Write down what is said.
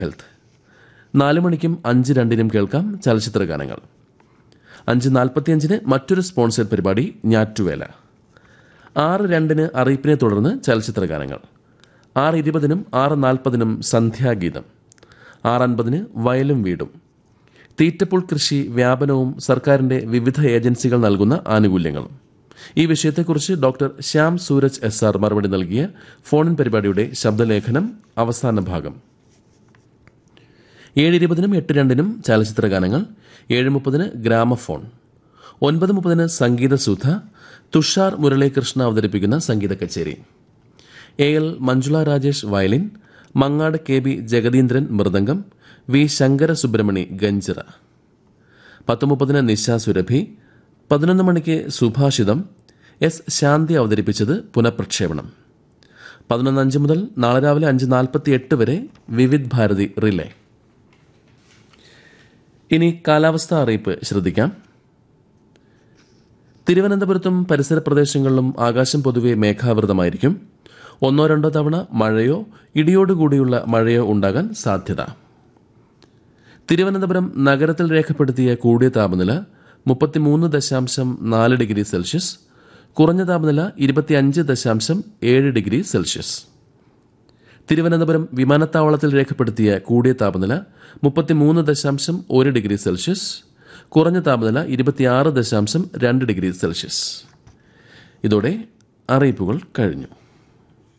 health നാല് മണിക്കും അഞ്ച് രണ്ടിനും കേൾക്കാം ചലച്ചിത്ര ഗാനങ്ങൾ അഞ്ച് നാൽപ്പത്തിയഞ്ചിന് മറ്റൊരു സ്പോൺസേഡ് പരിപാടി ഞാറ്റുവേല ആറ് രണ്ടിന് അറിയിപ്പിനെ തുടർന്ന് ചലച്ചിത്ര ഗാനങ്ങൾ ആറ് ഇരുപതിനും ആറ് നാൽപ്പതിനും സന്ധ്യാഗീതം ആറ് അൻപതിന് വയലും വീടും തീറ്റപ്പുൾ കൃഷി വ്യാപനവും സർക്കാരിന്റെ വിവിധ ഏജൻസികൾ നൽകുന്ന ആനുകൂല്യങ്ങളും ഈ വിഷയത്തെക്കുറിച്ച് doctor Shyam Sooraj S R മറുപടി നൽകിയ ഫോണിൻ പരിപാടിയുടെ ശബ്ദലേഖനം അവസാന ഭാഗം ഏഴ് ഇരുപതിനും എട്ട് രണ്ടിനും ചലച്ചിത്ര ഗാനങ്ങൾ ഏഴ് മുപ്പതിന് ഗ്രാമഫോൺ ഒൻപത് മുപ്പതിന് സംഗീതസുധ തുഷാർ മുരളീകൃഷ്ണ അവതരിപ്പിക്കുന്ന സംഗീത കച്ചേരി A L Manjula Rajesh violin Mangad K B Jagadeendran മൃദംഗം വി ശങ്കര സുബ്രഹ്മണി ഗഞ്ചിറ പത്ത് മുപ്പതിന് നിശ സുരഭി പതിനൊന്ന് മണിക്ക് സുഭാഷിതം എസ് ശാന്തി അവതരിപ്പിച്ചത് പുനഃപ്രക്ഷേപണം പതിനൊന്ന് അഞ്ച് മുതൽ നാളെ രാവിലെ അഞ്ച് നാൽപ്പത്തി എട്ട് വരെ വിവിധ് ഭാരതി റിലേ ഇനി കാലാവസ്ഥാ അറിയിപ്പ് ശ്രദ്ധിക്കാം തിരുവനന്തപുരത്തും പരിസര പ്രദേശങ്ങളിലും ആകാശം പൊതുവെ മേഘാവൃതമായിരിക്കും ഒന്നോ രണ്ടോ തവണ മഴയോ ഇടിയോടുകൂടിയുള്ള മഴയോ ഉണ്ടാകാൻ സാധ്യത തിരുവനന്തപുരം നഗരത്തിൽ രേഖപ്പെടുത്തിയ കൂടിയ താപനില മുപ്പത്തിമൂന്ന് ദശാംശം നാല് ഡിഗ്രി സെൽഷ്യസ് കുറഞ്ഞ താപനില ഇരുപത്തിയഞ്ച് ദശാംശം ഏഴ് ഡിഗ്രി സെൽഷ്യസ് തിരുവനന്തപുരം വിമാനത്താവളത്തിൽ രേഖപ്പെടുത്തിയ കൂടിയ താപനില മുപ്പത്തിമൂന്ന് ദശാംശം ഒരു ഡിഗ്രി സെൽഷ്യസ് കുറഞ്ഞ താപനില ഇരുപത്തിയാറ് ദശാംശം രണ്ട് ഡിഗ്രി സെൽഷ്യസ് ഇതോടെ അറിയിപ്പുകൾ കഴിഞ്ഞു